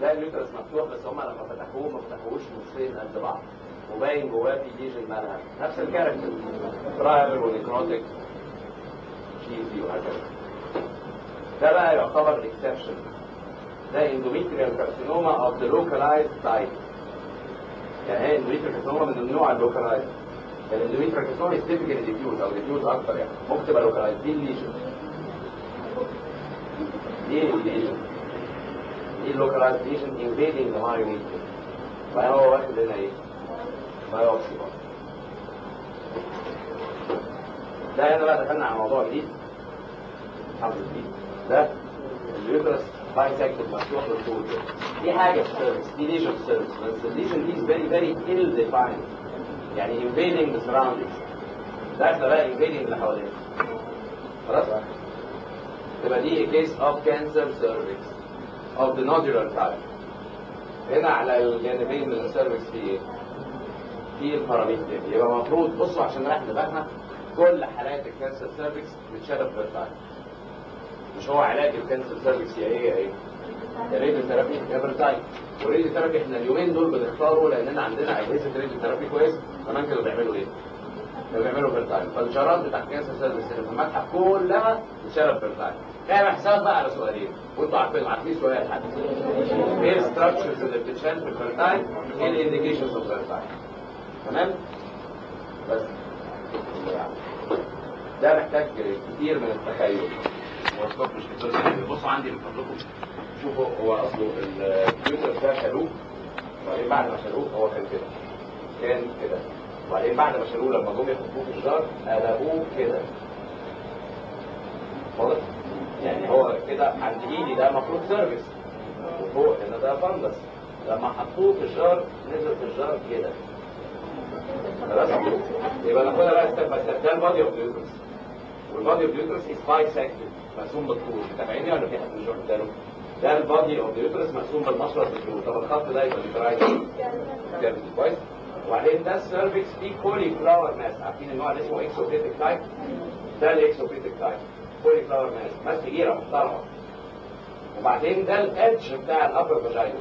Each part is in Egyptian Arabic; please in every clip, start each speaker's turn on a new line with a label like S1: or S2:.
S1: ده اليوترس مفتوح بس هم لما فتحوه ما فتحوهوش نصين قد بعض وباين جواه في ليجن مالها نفس الكاركتر ترايل ونيكروتيك شيزي وهكذا ده بقى يعتبر اكسبشن ده اندوميتريال كارسينوما اوف ذا لوكالايزد تايب يعني هي اندوميتريال كارسينوما من النوع اللوكالايزد الاندوميتريال كارسينوما تيبيكال ديفيوز او ديفيوز اكتر يعني ممكن تبقى لوكالايزد دي الليجن دي الليجن دي اللوكالايزد ليجن انفيدنج ذا مايوميتريال فهو واخد هنا ايه؟ بايوبسي ده هنا بقى دخلنا على موضوع جديد الحمد لله ده اليوترس بايسكتد مفتوح للطول دي حاجه في السيرفس دي ليجن في السيرفس بس الليجن دي فيري فيري ill defined يعني invading the surroundings داخله بقى invading اللي حوالينا خلاص تبقى دي a case of cancer cervix of the nodular type هنا على الجانبين من السيرفكس في ايه؟ في الباراميتر يبقى المفروض بصوا عشان نريح دماغنا كل حالات الكانسر سيرفكس بتشرب بالفعل مش هو علاج الكانسر سيرفكس يا ايه يا ايه؟ يا راديو ثيرابي يا برتايم والراديو ثيرابي احنا اليومين دول بنختاره لاننا عندنا اجهزه راديو ثيرابي كويس زمان كانوا بيعملوا ايه؟ كانوا بيعملوا برتايم فالشراب بتاع الكانسر سيرفكس اللي في المتحف كلها بتشرب برتايم اعمل حساب بقى على سؤالين وانتوا عارفين عارفين سؤال حد ايه الستراكشرز اللي بتتشال في البرتايم ايه الانديكيشنز اوف برتايم تمام؟ بس ده محتاج كتير من التخيل واسباب مش كتير بصوا عندي من فضلكم شوفوا هو اصله الكمبيوتر ده شالوه وبعدين بعد ما شالوه هو كان كده كان كده وبعدين بعد ما شالوه لما جم يحطوه في الجار قلبوه كده واضح؟ يعني هو كده عند ايدي ده المفروض سيرفيس وفوق هنا ده فندس لما حطوه في الجار نزل في الجار كده خلاص يبقى ناخدها بقى ستيب باي ستيب ده البادي اوف اليوترس والبادي اوف اليوترس از بايسكتد مقسوم بالطول متابعيني ولا في حد مش واخد باله؟ ده البادي اوف اليوترس مقسوم بالمشرط بالطول طب الخط ده يبقى بيترايز كيرفي كويس وبعدين ده السيرفكس فيه كولي فلاور ماس عارفين النوع اللي اسمه اكسوفيتك تايب ده الاكسوفيتك تايب كولي فلاور ماس ماس كبيره محترمه وبعدين ده الادج بتاع الابر فاجينا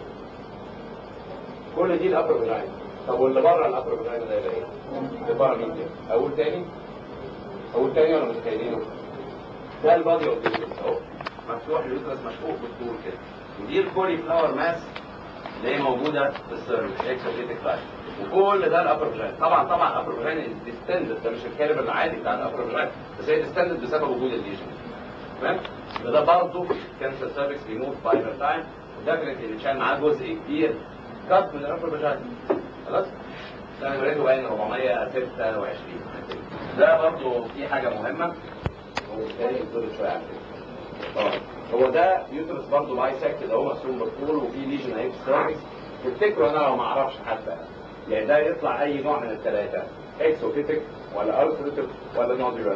S1: كل دي الابر فاجينا طب واللي بره الابر فاجينا ده يبقى ايه؟ اللي بره مين كده؟ اقول تاني؟ اقول تاني ولا متخيلينه؟ ده البادي اوف اليوترس اهو مفتوح اليوترس مشقوق بالطول كده ودي الكولي فلاور ماس اللي هي موجوده في السيرفس اكسوفيتك تايب وكل ده الابر فاجينا طبعا طبعا الابر فاجينا ديستندد ده مش الكاليبر العادي بتاع الابر فاجينا بس هي ديستندد بسبب وجود الليجن تمام؟ ده برضه كانسر سيرفكس ريموف باي تايم وديفنتلي بيتشال معاه جزء كبير كات من الابر فاجينا خلاص؟ ده نمرته باين 426 ده برضه في حاجه مهمه وبالتالي دول شويه عن كده اه هو ده يوترس برضه بايسكتد اهو مقسوم بالطول وفي ليجن اهي في السيرفكس تفتكروا انا لو ما اعرفش حتى يعني ده يطلع اي نوع من الثلاثه اكسوفيتك ولا الفريتك ولا نودولار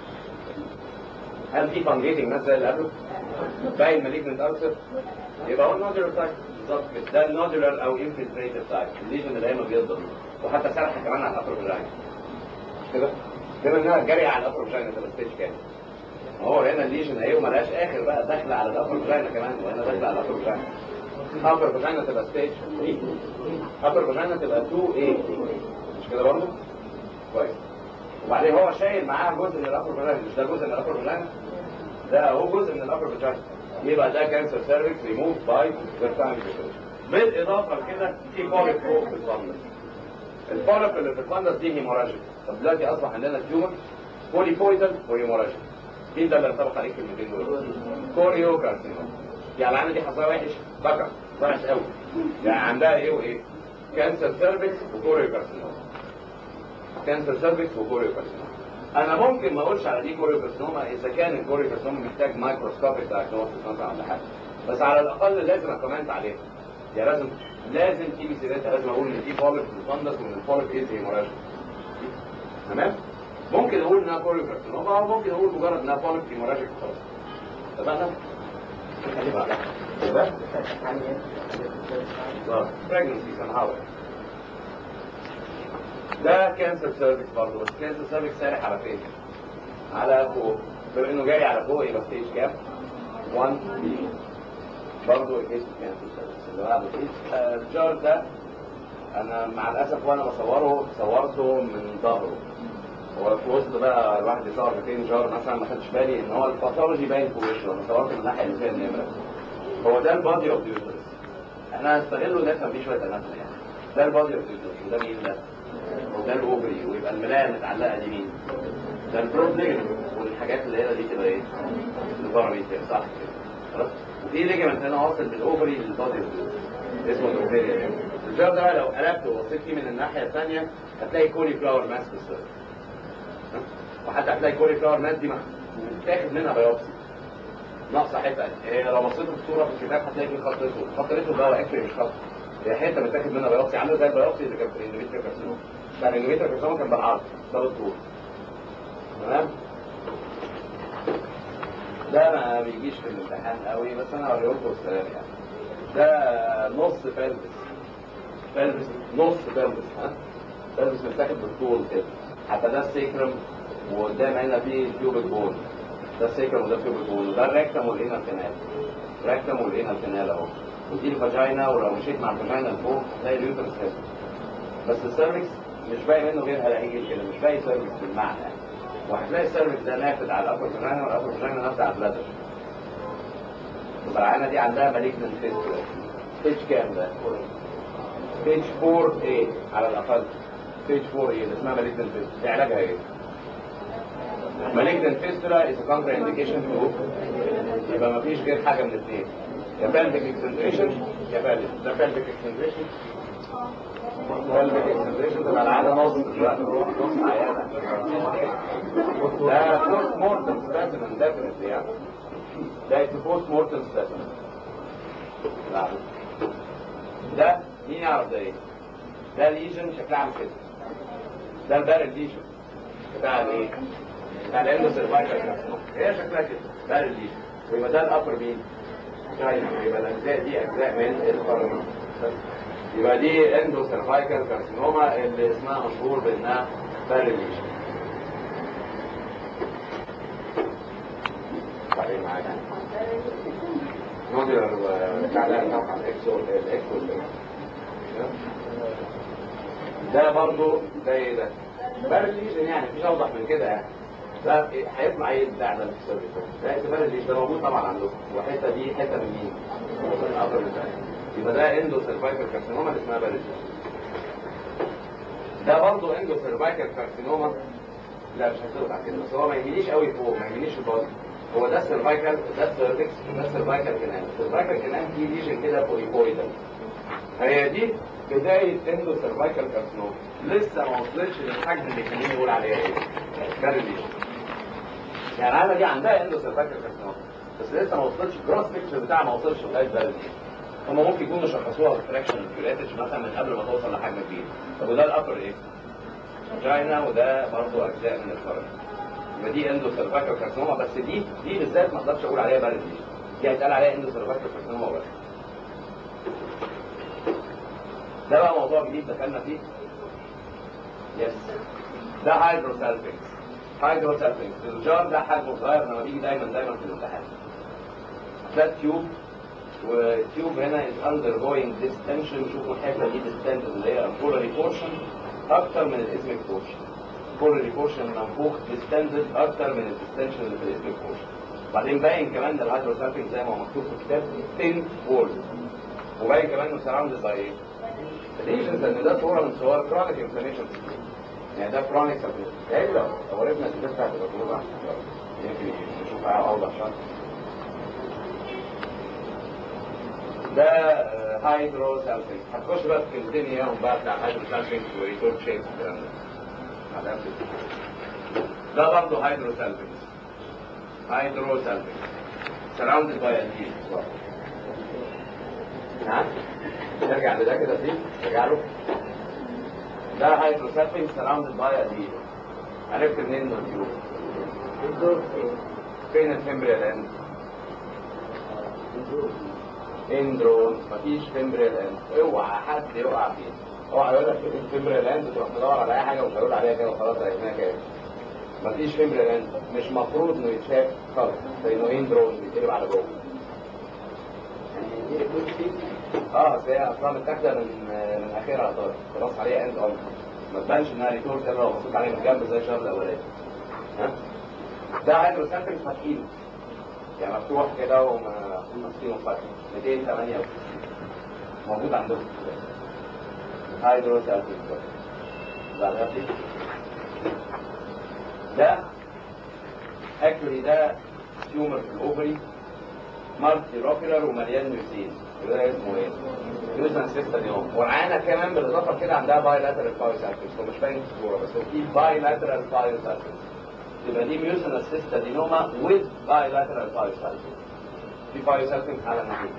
S1: هل في فانجيتنج مثلا اللي قبله؟ باين مالجنت السر يبقى هو النودولار تايب بالظبط كده ده النودولار او انفلتريتد تايب الليجن اللي دايما بيفضل وحتى سرح كمان على الابر فاجينا مش كده؟ بما انها جري على الابر فاجينا تبقى ستيج كام؟ هو هنا الليجن اهي وملهاش اخر بقى داخله على الابر فاجينا كمان وهنا داخله على الابر فاجينا ابر فاجينا تبقى ستيج 3 ابر فاجينا تبقى 2 a مش كده برضه؟ كويس وبعدين هو شايل معاه جزء من الابر فاجينا مش ده جزء من الابر فاجينا ده هو جزء من الابر فاجينا يبقى ده كانسر سيرفكس ريموف باي فيرتايم بالاضافه لكده في بوليب فوق في الفندس البوليب اللي في الفندس دي هيموراجيك طب دلوقتي اصبح عندنا تيومر بوليبويدال وهيموراجيك مين ده اللي انطبق عليه الكلمتين دول؟ كوريو كارسينوم يعني العينه دي حظها وحش بكر وحش قوي يعني عندها ايه وايه؟ كانسر سيرفكس وكوريو كارسينوم كانسر سيرفكس وكوريو كارسينوم انا ممكن ما اقولش على دي كوريو كارسينوما اذا كان الكوريو كارسينوما محتاج مايكروسكوبيك دايجنوستس مثلا ولا حاجه بس على الاقل لازم اكومنت عليها يعني لازم لازم تيجي سيرتها لازم اقول ان دي بوليب في الفندس وان البوليب ايز هيموراجيك تمام؟ ممكن اقول انها كوريو كارسينوما او ممكن اقول مجرد انها بوليب هيموراجيك خلاص اتفقنا؟ ده pregnancy somehow ده كانسر سيرفكس برضه بس كانسر سيرفكس سارح على فين؟ على فوق بما انه جاي على فوق يبقى ستيج كام؟ 1 بي برضه الكيس كانسر اللي بعده آه، الجار ده انا مع الاسف وانا بصوره صورته من ظهره هو في وسط بقى الواحد يصور 200 جار مثلا ما خدش بالي ان هو الباثولوجي باين في وشه انا صورته من الناحيه اللي فيها النمره هو ده البادي اوف يوترس انا هستغله ده كان فيه شويه اناتومي يعني ده البادي اوف يوترس وده مين ده؟ وده الاوفري ويبقى الملايه المتعلقه دي مين؟ ده البروبليجن والحاجات اللي هنا دي تبقى ايه؟ الباراميتر صح كده خلاص وفي ليجمنت هنا واصل من الاوفري للبادي اوف يوترس اسمه الاوفري الجار ده بقى لو قلبته وبصيت فيه من الناحيه الثانيه هتلاقي كولي فلاور ماس في السيرفس وحتى هتلاقي كولي فلاور ماس دي متاخد منها بايوبسي ناقصه حته إيه لو بصيت في الصوره في الكتاب هتلاقي في خط اسود الخط الاسود ده هو اكشلي مش خط هي حته متاخد منها بايوبسي عامله زي البايوبسي اللي كان في الاندوميتريال كارسينوما بتاع الاندوميتريال كارسينوما كان بالعرض ده بالطول تمام ده ما بيجيش في الامتحان قوي بس انا هوريه لكم السلام يعني ده نص فلبس فلبس نص فلبس ها فلبس متاخد بالطول كده حتى ده السيكرم وقدام هنا في كيوبيك بون ده السيكرم وده كيوبيك بون وده الريكتم والانال كانال الريكتم والانال كانال اهو ودي الفاجينا ولو مشيت مع الفاجينا لفوق هتلاقي اليوترس كده بس السيرفكس مش باقي منه غير هلاقيه كده مش باقي سيرفكس بالمعنى يعني وهتلاقي السيرفكس ده نافذ على الابر فاجينا والابر فاجينا نافذ على البلادر العينه دي عندها مالجنت فيستولا ستيج كام ده؟ ستيج 4 ايه على الاقل ستيج 4 ايه اللي اسمها مالجنت فيستولا دي علاجها ايه؟ malignant fistula is a contraindication to يبقى ما فيش غير حاجه من الاثنين يا pelvic extension يا pelvic ده pelvic extension pelvic extension تبقى العاده نص دلوقتي نروح نص عياده ده post mortem specimen definitely يعني ده is post mortem specimen لا. ده مين يعرف ده ايه؟ ده ليجن شكلها عامل كده ده البارل ليجن بتاع الايه؟ بتاع الاندو سيرفايكال كارسينوما هي شكلها كده ده اللي ويبقى ده الابر مين جاي يبقى الاجزاء دي اجزاء من الفرمين يبقى دي اندو سيرفايكال كارسينوما اللي اسمها مشهور بانها بارليشن بعدين معاك نوديولار بتاع ده طبعا الاكسو الاكسو ده برضو ده ايه ده؟ بارليشن يعني مفيش اوضح من كده يعني ده هيطلع ايه بتاع ده في السيرفيس ده اعتبار اللي ده موجود طبعا عندكم وحته دي حته من مين؟ من الابر بتاعي يبقى ده اندو سيرفايكال كارسينوما اللي اسمها باريس ده برضه اندو سيرفايكال كارسينوما لا مش هتطلع كده بس هو ما يهمنيش قوي فوق ما يهمنيش الباطن هو ده السيرفايكال ده السيرفكس وده السيرفايكال كنان السيرفايكال كنان فيه ليجن كده بوليبويدال هي دي بداية اندو سيرفايكال كارسينوما لسه ما وصلتش للحجم اللي كان يقول عليها ايه؟ بارليشن يعني العيله دي عندها اندو سيرفايكال كارسينوما بس لسه ما وصلتش الجراس بيكتشر بتاعها ما وصلش لغايه بارليشن هم ممكن يكونوا شخصوها ريفراكشن كيوريتش مثلا من قبل ما توصل لحجم كبير طب وده الابر ايه؟ فاجينا وده برضه اجزاء من الفرج يبقى دي اندو سيرفايكال كارسينوما بس دي دي بالذات ما اقدرش اقول عليها بارليشن دي هيتقال عليها اندو سيرفايكال كارسينوما بس ده بقى موضوع جديد دخلنا فيه يس ده هايدروسالفينكس هايدروسالفينكس الجار ده حجمه صغير لما بيجي دايما دايما في الامتحان ده تيوب والتيوب هنا is undergoing distension شوفوا الحته دي distended اللي هي البولاري بورشن اكتر من الاسمك بورشن البولاري بورشن منفوخ distended اكتر من الديستنشن اللي في الاسمك بورشن وبعدين باين كمان ان الهايدروسالفينكس زي ما هو مكتوب في الكتاب thin wall وباين كمان انه surrounded by ايه؟ ليجنز ان ده صوره من صور كرونيك انفلاميشن يعني ده كرونيك يعني لو لو عرفنا الديتيلز بتاعت التجربه يمكن نشوفها اوضح شويه ده هايدرو سالفينج هتخش بقى في كلمتين اياهم بقى بتاع هايدرو سالفينج وريتورت شيبس والكلام ده ده برضه هايدرو سالفينج هايدرو سالفينج surrounded by a leaf نعم نرجع لده كده فيه نرجع له ده هايدروسالفينج سراوندد باي اديل عرفت منين انه تيوب فين الفيمبريال اند اندرون مفيش فيمبريال اند اوعى حد يقع فيه اوعى يقول لك فين الفيمبريال اند تروح تدور على اي حاجه ومش هيقول عليها كده وخلاص عرفناها كده مفيش فيمبريال اند مش مفروض انه يتشاف خالص لانه اندرون بيتقلب على جوه اه بس هي اصلا متاخده من من اخرها طارق خلاص عليها اند اون ما تبانش انها ريتور كده لو بصيت عليها من الجنب زي الشهر الاولاني ها ده هيدروسنتريك فاتحين يعني مفتوح كده وماسكينه فتح 268 موجود عندكم هيدروسنتريك بعدها في ده اكشولي ده تيومر في الاوفري مالتي روكيلر ومليان ميوسين ده اسمه ايه؟ يوزن سيستا نيوم والعينه كمان بالاضافه كده عندها باي لاترال بايوساكتس هو مش باين في الصوره بس هو في باي لاترال بايوساكتس يبقى دي ميوزن سيستا دينوما with bilateral بايوساكتس في بايوساكتس على الناحيتين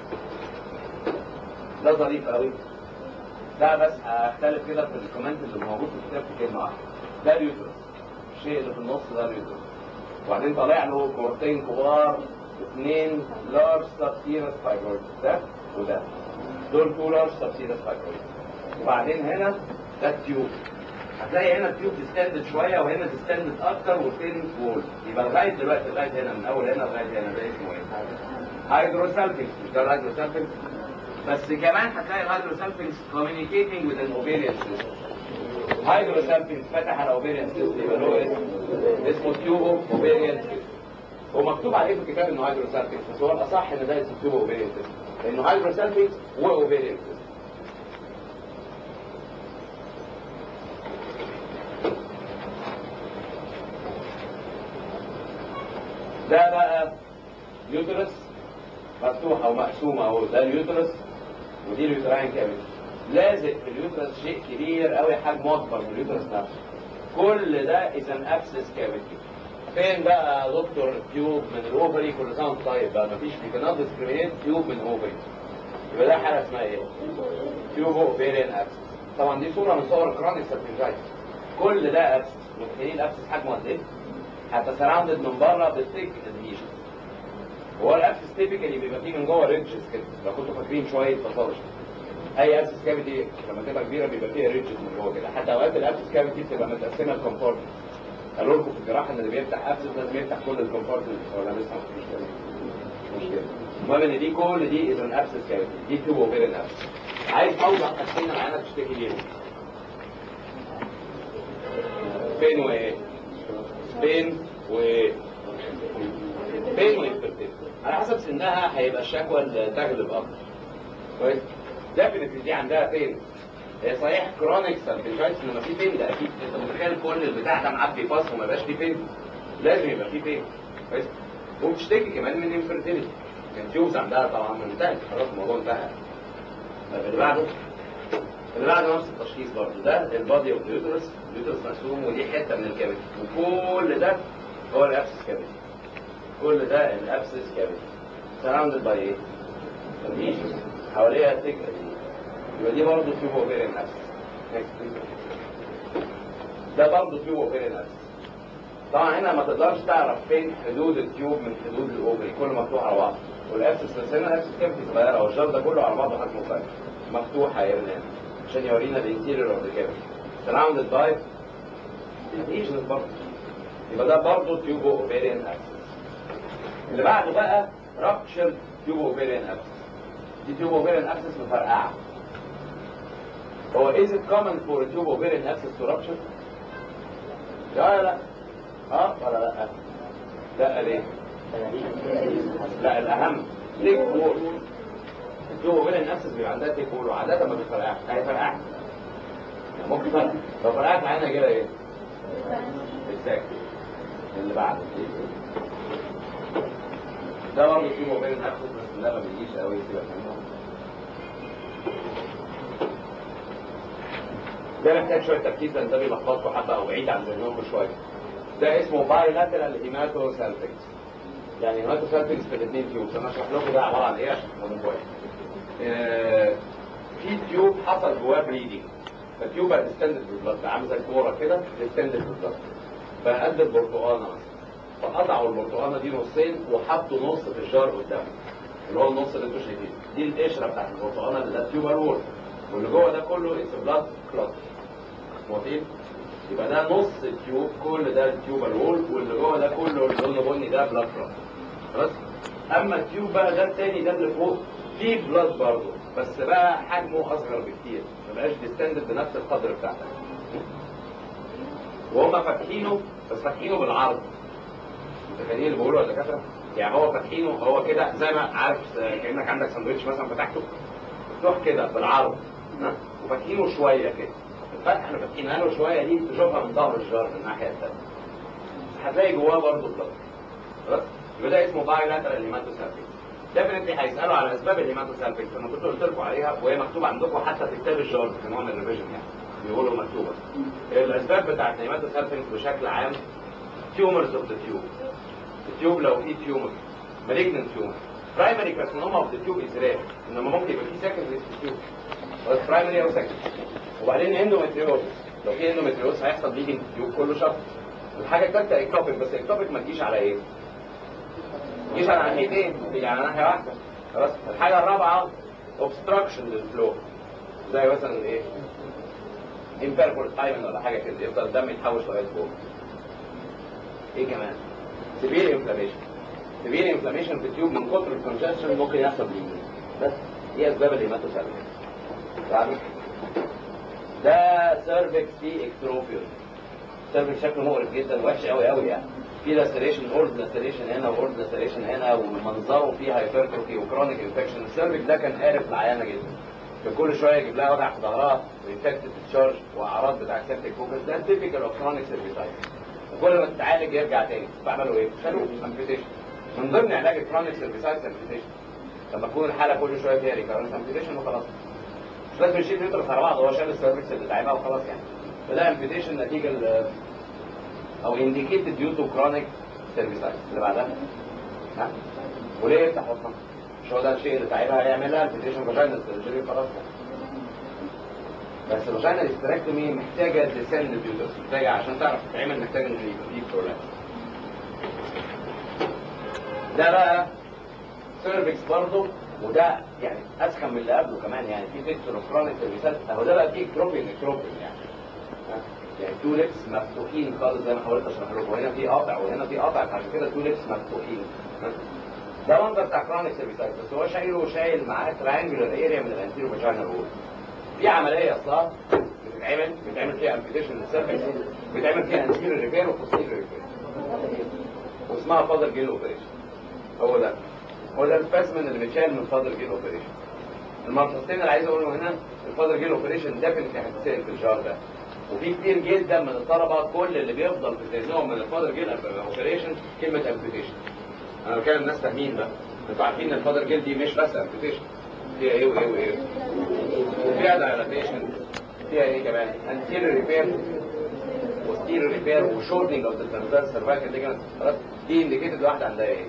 S1: ده ظريف قوي ده بس هختلف كده في الكومنت اللي موجود في الكتاب في كلمه واحده ده اليوترس الشيء اللي في النص ده اليوترس وبعدين طالع له كورتين كبار اثنين لارج سبسيرس فايبرويد ده وده دول تو لارج سبسيرس فايبرويد وبعدين هنا ده التيوب هتلاقي هنا التيوب ديستندد شويه وهنا ديستندد اكتر وثين وول يبقى لغايه دلوقتي لغايه هنا من اول هنا لغايه هنا ده اسمه ايه؟ هيدروسالفيكس مش ده الهيدروسالفيكس بس كمان هتلاقي الهيدروسالفيكس communicating with an ovarian system هيدروسالفيكس فتح على ovarian system يبقى له اسم اسمه تيوبو ovarian system هو مكتوب عليه في الكتاب انه هيدروسالفيكس بس هو الاصح ان ده اسمه تيوبو ovarian system لانه هيدروسالفيكس واوفيريان system ده بقى يوترس مفتوحه ومقسومه اهو ده اليوترس ودي اليوتراين كافيتي لازق في اليوترس شيء كبير قوي حجمه اكبر من اليوترس نفسه كل ده اذا اكسس كافيتي فين بقى يا دكتور تيوب من الاوفري كل سنه وانت طيب بقى مفيش في كنات ديسكريميت تيوب من الاوفري يبقى ده حاله اسمها ايه؟ تيوب اوفيريان اكسس طبعا دي صوره من صور الكرونيك سيرفنجايتس كل ده اكسس متخيلين الاكسس حجمه قد ايه؟ حتى سراوندد من بره بالثيك ادهيشن هو الابسس تيبيكالي بيبقى فيه من جوه ريدجز كده لو كنتوا فاكرين شويه باثولوجي اي ابسس كافيتي لما تبقى كبيره بيبقى فيها ريدجز من جوه كده حتى اوقات الابسس كافيتي بتبقى متقسمه لكومبارتمنت قالوا لكم في الجراحه ان اللي بيفتح ابسس لازم يفتح كل الكومبارتمنت ولا لسه مش كده مش كده المهم ان دي كل دي اذا ابسس كافيتي دي تيوب اوفيرين ابسس عايز اوضح حاجتين العيانه بتشتكي بيهم فين وايه؟ فين وايه؟ فين وانترتين على حسب سنها هيبقى الشكوى اللي تغلب اكتر كويس ديفنتلي دي عندها فين هي صحيح كرونيك سالفيجايتس انما في فين ده اكيد انت متخيل كل البتاع ده معبي باص وما يبقاش فيه فين لازم يبقى فيه فين كويس وبتشتكي كمان من انفيرتيليتي كان تيوبس عندها طبعا انتهت خلاص الموضوع انتهى طب اللي بعده اللي بعده نفس التشخيص برضه ده البادي اوف اليوترس اليوترس مقسوم ودي حته من الكبد وكل ده هو الابسس كبد كل ده الابسس كافيتي سراوندد باي ايه؟ ليجنز حواليها تيك يبقى دي برضه تيوب اوفيريان ابسس ده برضه تيوب اوفيريان ابسس طبعا هنا ما تقدرش تعرف فين حدود التيوب من حدود الاوفري كله مفتوح على بعض والابسس بس هنا الابسس كافيتي صغيره والجار ده كله على بعضه حجمه صغير مفتوحه هنا عشان يورينا الانتيريور اوف ذا كافيتي سراوندد باي ليجنز برضه يبقى ده برضه تيوب اوفيريان ابسس اللي بعده بقى رابتشر تيوب اوفيريان ابسس دي تيوب اوفيريان ابسس مفرقعه هو is it common for a tube ovarian abscess to rupture؟ لا لا اه ولا لا؟ لا ليه؟ لا الاهم تيك وول التيوب اوفيريان ابسس بيبقى عندها تيك وول وعاده ما بتفرقعش هي فرقعت ممكن فرق لو فرقعت معانا كده ايه؟ اكزاكتلي اللي بعده ده برضه في موبايل نفسه بس ده ما بيجيش قوي سيبك منه ده محتاج شويه تركيز لان ده بيلخبطكم حبه او بعيد عن ذهنكم شويه ده اسمه بايلاترال هيماتوسالفكس يعني هيماتوسالفكس في الاثنين تيوبس انا اشرح لكم ده عباره عن ايه عشان تفهموا كويس آه، في تيوب حصل جواه بليدنج فالتيوب بقى ديستندد بالبلد عامل زي الكوره كده ديستندد بالبلد بقى قد البرتقانه مثلا فقطعوا البرتقانه دي نصين وحطوا نص في الجار قدامه اللي هو النص اللي انتوا شايفينه دي القشره بتاعت البرتقانه اللي ده التيوبر وول واللي جوه ده كله اتس بلاد كلوت موافقين؟ يبقى ده نص التيوب كل ده التيوبر وول واللي جوه ده كله اللي لونه بني ده بلاد كلوت خلاص؟ اما التيوب بقى ده التاني ده اللي فوق في بلاد برضه بس بقى حجمه اصغر بكتير ما بقاش ديستندد بنفس القدر بتاعتك وهم فاتحينه بس فاتحينه بالعرض متخيلين اللي بقوله يا دكاتره؟ يعني هو فاتحينه هو كده زي ما عارف كانك عندك ساندوتش مثلا فتحته مفتوح كده بالعرض ها؟ وفاتحينه شويه كده الفتحه اللي فاتحينها له شويه دي تشوفها من ظهر الجار من الناحيه الثانيه هتلاقي جواه برضه بلاد خلاص يبقى ده اسمه باي لاترال هيماتوسالفيك ديفنتلي هيسالوا على اسباب الهيماتوسالفيك انا كنت قلت لكم عليها وهي مكتوبه عندكم حتى في كتاب الجار في نوع من الريفيجن يعني بيقولوا مكتوبه الاسباب بتاعت الهيماتوسالفيك بشكل عام تيومرز اوف ذا تيوب التيوب لو في تيومر مالجنت تيومر برايمري كارسينوما اوف ذا تيوب از رير انما ممكن يبقى في سكندري في التيوب بس برايمري او سكندري وبعدين اندومتريوزس لو في اندومتريوزس هيحصل بليدنج في التيوب كله شهر الحاجه الثالثه اكتوبيك بس اكتوبيك ما تجيش على ايه؟ ما تجيش على ناحيتين تيجي على ناحيه واحده خلاص الحاجه الرابعه اوبستراكشن للفلو زي مثلا ايه؟ امبيربول تايمن ولا حاجه كده يفضل الدم يتحوش لغايه فوق ايه كمان؟ سيفير انفلاميشن سيفير انفلاميشن في التيوب من كتر الكونجكشن ممكن يحصل بليدنج بس دي اسباب الهيماتوسالفيك ده سيرفكس فيه اكتروفيوس سيرفكس شكله مقرف جدا وحش قوي قوي يعني في لاسريشن اورد لاسريشن هنا واورد لاسريشن هنا ومنظره فيه هايبرتروفي وكرونيك انفكشن السيرفكس ده كان قارف العيانه جدا كان كل شويه يجيب لها وجع في ظهرها وانفكتد تشارج واعراض بتاع سيبتيك فوكس ده تيبيكال اوف كرونيك سيرفيسايتس وكل ما تتعالج يرجع تاني بعملوا ايه؟ شالوه امبيتيشن من ضمن علاج الكرونيك سيرفيسايتس امبيتيشن لما تكون الحاله كل شويه فيها ريكارنس امبيتيشن وخلاص مش لازم يشيل يدرس على بعض هو شال السيرفكس اللي تعبها وخلاص يعني فده امبيتيشن نتيجه ال او indicated due to chronic cervicitis اللي بعدها ها وليه يفتح بطنها مش هو ده الشيء اللي تعبها هيعمل لها امبيتيشن فاجينا سيرجري خلاص بس الفاجينا الاستراكتومي محتاجه لسان البيوترس محتاجه عشان تعرف تتعمل محتاجه ان يبقى فيه برولابس ده بقى سيرفكس برضه وده يعني اسخن من اللي قبله كمان يعني في فيكتور اوف كرونيك سيرفيسات اهو ده بقى فيه اكتروبين اكتروبين يعني ها؟ يعني تو ليبس مفتوحين خالص زي ما حاولت اشرح لكم وهنا في قاطع وهنا في قاطع عشان كده تو ليبس مفتوحين ها؟ ده منظر بتاع كرونيك سيرفيسات بس هو شايله وشايل معاه تريانجولار اريا من الانتيرو فاجينال وول في عمليه اصلا بتتعمل بتعمل فيها امبيتيشن للسيرفكس بتعمل فيها انتيرو ريبير وبوستيرو ريبير واسمها فاذر جيل اوبريشن هو ده هو ده السبيسمن اللي بيتشال من فاذر جيل اوبريشن الملحوظتين اللي عايز اقولهم هنا الفاذر جيل اوبريشن ديفنتلي هتتسال في الجار ده وفي كتير جدا من الطلبه كل اللي بيفضل في ذهنهم من الفاذر جيل اوبريشن كلمه امبيتيشن انا بتكلم ناس فاهمين بقى انتوا عارفين ان الفاذر جيل دي مش بس امبيتيشن فيها ايه وايه وايه وفيها دايلاتيشن فيها ايه كمان انتيريور ريبير وستيريور ريبير وشورتنج اوف ذا ترانسفيرس سيرفايكال ليجمنت خلاص دي انديكيتد واحده عندها ايه؟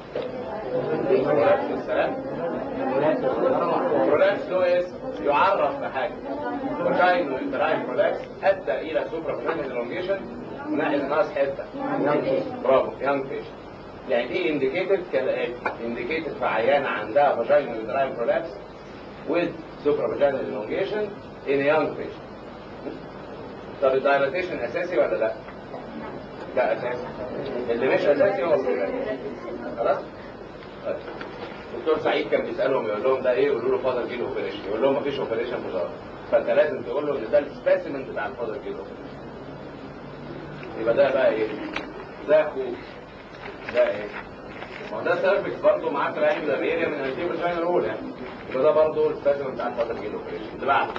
S1: السلام برولابس له اسم يعرف بحاجه فاجاينو انتراين برولابس ادى الى سوبرا فاجاينال الونجيشن وناحيه ناقص حته برافو يانج فيش يعني دي انديكيتد كالاتي انديكيتد في عيانه عندها فاجاينو انتراين برولابس with supravaginal elongation in a young patient. طب الدايلاتيشن اساسي ولا لا؟ لا اساسي. اللي مش اساسي هو البرولاكس. خلاص؟ طيب. دكتور سعيد كان بيسالهم يقول لهم ده ايه؟ يقولوا له فاضل جيل اوبريشن، يقول لهم مفيش اوبريشن في ظهر. فانت لازم تقول له ان ده السبيسيمنت بتاع الفاضل جيل اوبريشن. يبقى ده بقى ايه؟ ده اخوه. ده ايه؟ ما هو ده سيرفكس برضه معاه تريانجلر اريا من الانتيبل جاينال وول يعني. يبقى ده برضه السبيسيمنت بتاع الفاضل جيل اوبريشن. اللي بعده.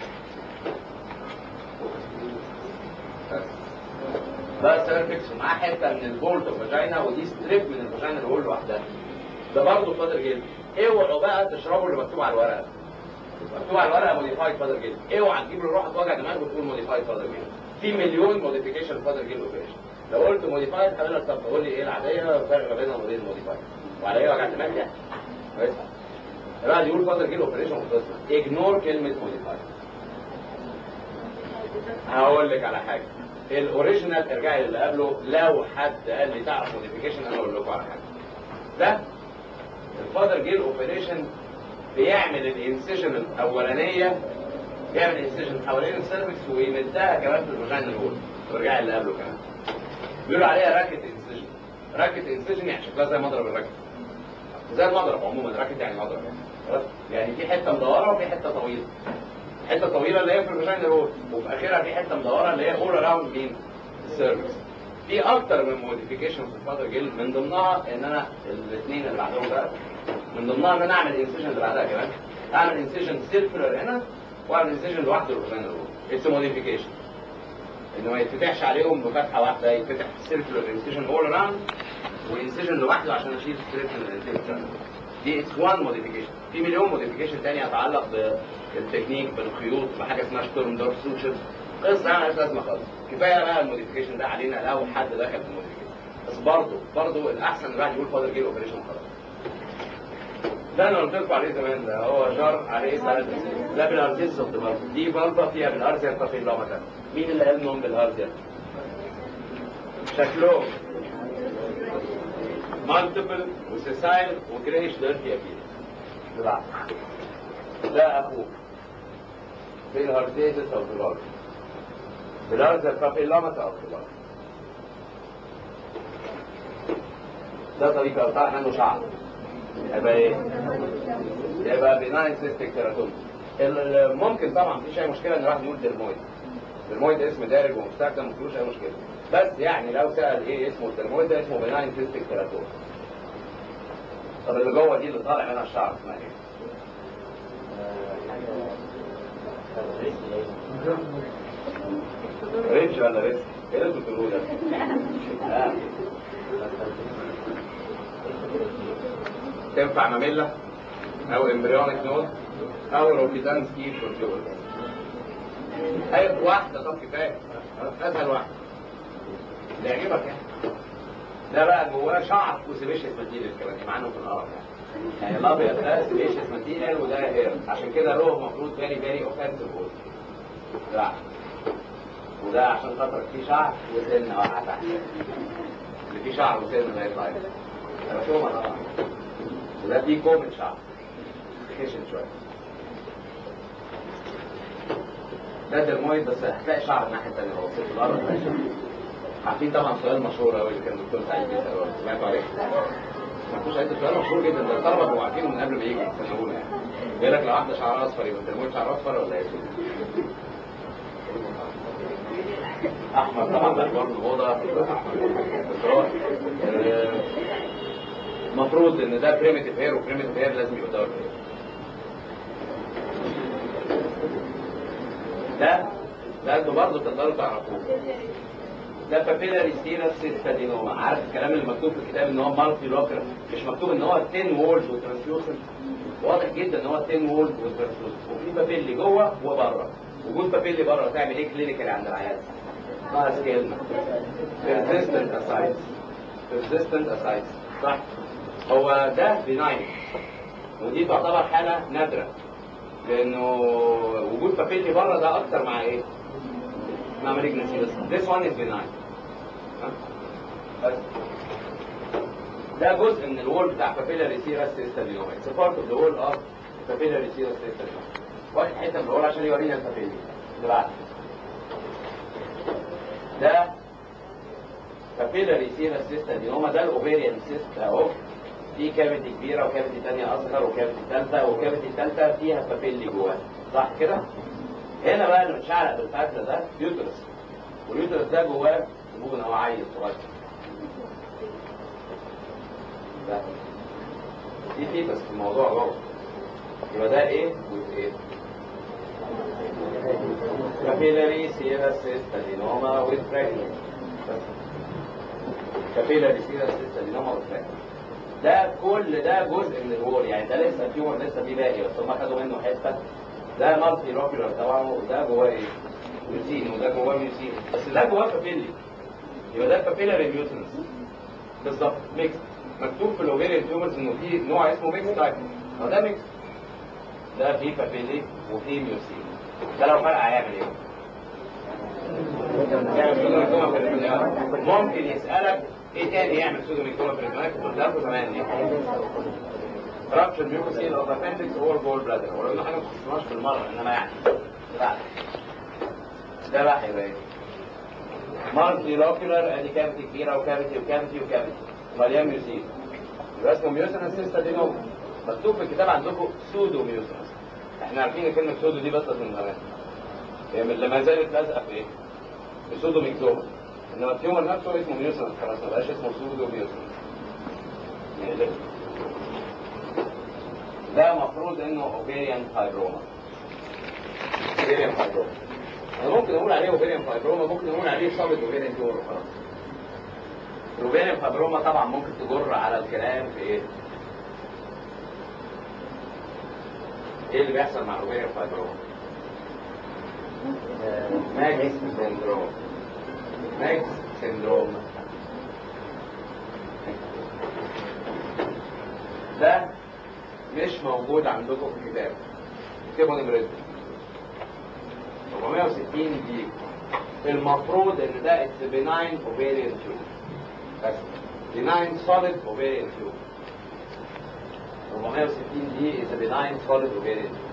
S1: ده سيرفكس ومعاه حته من البولت اوف فاجينا ودي ستريب من الفاجينا الوول لوحدها. ده برضه فاضل جلد اوعوا بقى تشربوا اللي مكتوب على الورقه مكتوب على الورقه موديفايد فاضل جلد اوعى تجيب له روح توجع دماغك وتقول موديفايد فاضل جلد في مليون موديفيكيشن فاضل جلد اوبريشن لو قلت موديفايد هقول لك طب قول لي ايه العاديه والفرق ما بينها وبين الموديفايد وعلى ايه وجع دماغ يعني كويس الواحد يقول فاضل جلد اوبريشن وخلصنا اجنور كلمه موديفايد هقول لك على حاجه الاوريجينال ارجعي للي قبله لو حد قال لي تعرف موديفيكيشن انا اقول لكم على حاجه ده الفادر جيل اوبريشن بيعمل الانسيجن الاولانيه بيعمل انسيجن حوالين السيرفكس ويمدها كمان في الفاجينا الاولى ورجع اللي قبله كمان بيقولوا عليها راكت انسيجن راكت انسيجن يعني شكلها زي مضرب الراكت زي المضرب عموما راكت يعني مضرب يعني في حته مدوره وفي حته طويله الحته الطويله اللي هي في الفاجينا رول وفي اخرها في حته مدوره اللي هي اول اراوند مين السيرفكس في اكتر من موديفيكيشن في الفتره الجايه من ضمنها ان انا الاثنين اللي بعدهم بقى من ضمنها ان انا اعمل انسيجن اللي بعدها كمان اعمل انسيجن سيركلر هنا واعمل انسيجن لوحده للفاجينا رول اتس موديفيكيشن انه ما يتفتحش عليهم بفتحه واحده يتفتح سيركلر انسيجن اول اراوند وانسيجن لوحده عشان اشيل السيركلر انسيجن دي اتس وان موديفيكيشن في مليون موديفيكيشن تاني يتعلق بالتكنيك بالخيوط بحاجه اسمها شتورم دورف سوتشر قصه مالهاش لازمه خالص كفايه بقى الموديفيكيشن ده علينا لو حد دخل في الموديفيكيشن بس برضه برضه الاحسن الواحد يقول فاضل جيل اوبريشن خلاص ده انا قلت لكم عليه زمان ده هو جار عليه ثلاث اسئله ده بالارزيس اوف ذا دي بلبه فيها بالارزيا بافيلومتا مين اللي قال انهم بالارزيا؟ شكلهم مالتيبل وسيسايل وجريش ديرتي اكيد بالعكس ده اخوه بالهارزيتس او بالارز بالارزيا بافيلومتا او بالارز ده طريقه قطع منه شعر يبقى ايه؟ يبقى بناين سيستيك تيراتوم ممكن طبعا مفيش اي مشكله ان الواحد يقول ديرمويد ديرمويد اسم دارج ومستخدم مفيهوش اي مشكله بس يعني لو سال ايه اسمه الديرمويد ده اسمه بناين سيستيك تيراتوم طب اللي جوه دي اللي طالع منها الشعر اسمها ايه؟ ريتش ولا ريسك؟ ايه اللي انتوا بتقولوه ده؟ آه. تنفع ماميلا او امبريونيك نود او روكيدان سكيب بروتيول اي واحده طب كفايه اسهل واحده اللي يعجبك يعني ده بقى جواه شعر وسيبيشيس ماتيريال كمان معانا في الارض يعني الابيض ده سيبيشيس ماتيريال وده هير عشان كده له المفروض فيري فيري اوفنسيف لا وده عشان خاطر فيه شعر وسن واقعه تحت اللي فيه شعر وسن ده يطلع رسومه طبعا وده فيه كومة شعر خشن شويه ده درمويد بس هتلاقي شعر الناحيه الثانيه هو في الارض هتلاقي شعر عارفين طبعا سؤال مشهور قوي اللي كان الدكتور سعيد بيساله سمعتوا عليه؟ ما كنتوش عايز سؤال مشهور جدا ده الطلبه بيبقوا عارفينه من قبل ما يجي في السنه الاولى يعني بيقول لك لو واحده شعرها اصفر يبقى الدرمويد شعرها اصفر ولا اسود؟ احمر طبعا ده الوان الموضه المفروض ان ده بريمتيف هير وبريمتيف هير لازم يبقى دارك هير ده ده انتوا برضه تقدروا تعرفوه ده بابيلاري سيرس سيستادينوما عارف الكلام اللي مكتوب في الكتاب ان هو مالتي لوكر مش مكتوب ان هو 10 وولز وترانسلوسنت واضح جدا ان هو 10 وولز وترانسلوسنت وفي بابيلي جوه وبره وجود بابيلي بره تعمل ايه كلينيكال عند العيال؟ ناقص كلمه persistent ascites persistent ascites صح هو ده بناين ودي تعتبر حاله نادره لانه وجود بابيلي بره ده اكتر مع ايه؟ مع malignancy بس this one is benign بس ده جزء من الوول بتاع papillary serous cystadinoma it's a part of the wall of papillary serous cystadinoma واخد حته من الوول عشان يورينا البابيلي اللي بعده ده papillary serous cystadinoma ده الاوفيريان سيست اهو في كافيتي كبيره وكافيتي ثانيه اصغر وكافيتي ثالثه وكافيتي ثالثه فيها بابيلي جواها صح كده؟ هنا بقى اللي متشعلق بالفتله ده يوترس واليوترس ده جواه سبون او عيل صغير ده دي فيتس في الموضوع جوه يبقى ده ايه وايه؟ كابيلاري سيرس سيستادينوما ويز براكتس كابيلاري سيرس سيستادينوما ويز براكتس ده كل ده جزء من الوول يعني ده لسه التيومر لسه فيه باقي بس هم خدوا منه حته ده مالتي روكيولار طبعا وده جواه ايه؟ ميوسين وده جواه ميوسين بس ده جواه بابيلي يبقى ده بابيلاري ميوتنس بالظبط ميكس مكتوب في الاوفيريان تيومرز انه في نوع اسمه ميكس تايب هو ده ميكس ده فيه بابيلي وفيه ميوسين ده لو فرق هيعمل ايه؟ يعمل سودوميكوما بريتونيال ممكن يسألك ايه تاني يعمل سودوميكوما بريتونيال كنت قلت لكم زمان ايه؟ رابشر ميوكوسيل اوف ابندكس اور جول بلادر ولو ان حاجه ما تخصناش بالمره انما يعني لا ده بقى هيبقى ايه؟ مالتي لوكيولار ادي كافيتي كبيره وكافيتي وكافيتي وكافيتي مليان ميوسين يبقى اسمه ميوسين سيستادينوما مكتوب في الكتاب عندكم سودو ميوسنس احنا عارفين ان كلمه سودو دي بطلت من زمان هي من لما زالت لازقه في ايه؟ في سودو ميكزوما انما التيومر نفسه اسمه ميوسنس خلاص ما بقاش اسمه سودو ميوسنس نقلبه. ده المفروض انه اوفيريان فايبروما اوفيريان فايبروما انا ممكن اقول عليه اوفيريان فايبروما ممكن اقول عليه صابت اوفيريان تيومر خلاص الاوفيريان فايبروما طبعا ممكن تجر على الكلام في ايه؟ ايه اللي بيحصل مع الاوفيريان فايبروما؟ ماكس سندروم ماكس سندروم ده مش موجود عندكم في الكتاب اكتبوا نمرته 460 دي المفروض ان ده اتس بناين اوفيريان تيوب بس بناين سوليد اوفيريان تيوب 460 دي اتس بناين سوليد اوفيريان تيوب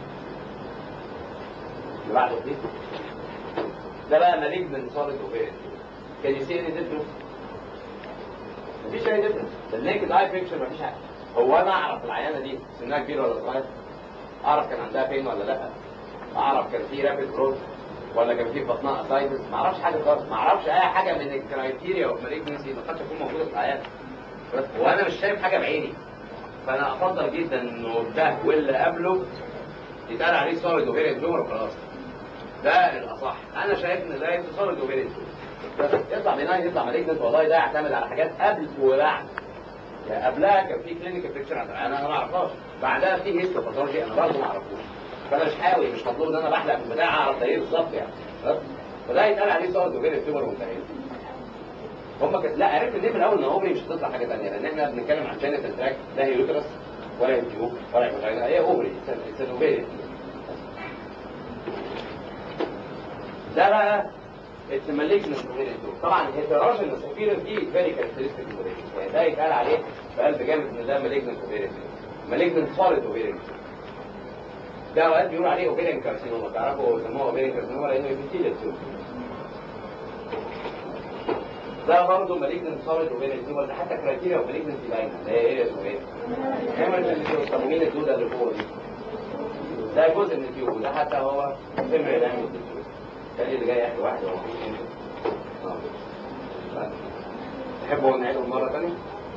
S1: اللي بعده دي ده بقى مالجنت سوليد اوفيريان تيوب كان يسي اني ديفرنس مفيش اي ديفرنس النيكد اي بيكتشر مفيش حاجه هو انا اعرف العيانه دي سنها كبير ولا صغير اعرف كان عندها فين ولا لا اعرف كان في رابid جروث ولا كان في في بطنها اسايتس ما اعرفش حاجه خالص ما اعرفش اي حاجه من الكرايتيريا اوف مالجنسي ما قد تكون موجوده في العيان بس وانا مش شايف حاجه بعيني فانا افضل جدا انه ده واللي قبله يتقال عليه سوليد اوفيريان تيومر وخلاص ده الاصح انا شايف ان ده سوليد اوفيريان تيومر يطلع بناين يطلع مالجنت والله ده يعتمد على حاجات قبل وبعد يعني قبلها كان في كلينيكال بيكتشر انا انا ما اعرفهاش بعدها في هيستوباثولوجي انا برضه ما اعرفوش فانا مش حاوي مش مطلوب ان انا بحلق من البتاع اعرف ده ايه بالظبط يعني بس فده يتقال عليه سوليد اوفيريان تيومر وانتهينا هم ك... لا عرفت ليه من الاول ان اوفري مش هتطلع حاجه ثانيه لان احنا بنتكلم عن جينيتال تراك لا هي يوترس ولا هي تيوب ولا هي فاجينا هي اوفري اتس اوفري ده بقى اتس مالجنت اوفري طبعا الهيتراجينس اوفيريان دي فيري كاركترستيك يعني ده يتقال عليه بقلب جامد ان ده مالجنت اوفيريان مالجنت سوليد اوفيريان ده اوقات بيقولوا عليه اوفيريان كارسينوما تعرفوا يسموه اوفيريان كارسينوما لانه ابيثيليال تيوب ده برضه مالجنت سوليد اوفيريان تيوب ده حتى كرايتيريا اوف مالجنت باينه اللي هي ايه اسمه ايه؟ هيمرجنسي مين الدوده اللي فوق دي؟ ده جزء من التيوب وده حتى هو فيمري دايموند التيوب الثاني اللي جاي يحكي واحد هو تحبوا نعيدهم مرة ثانية؟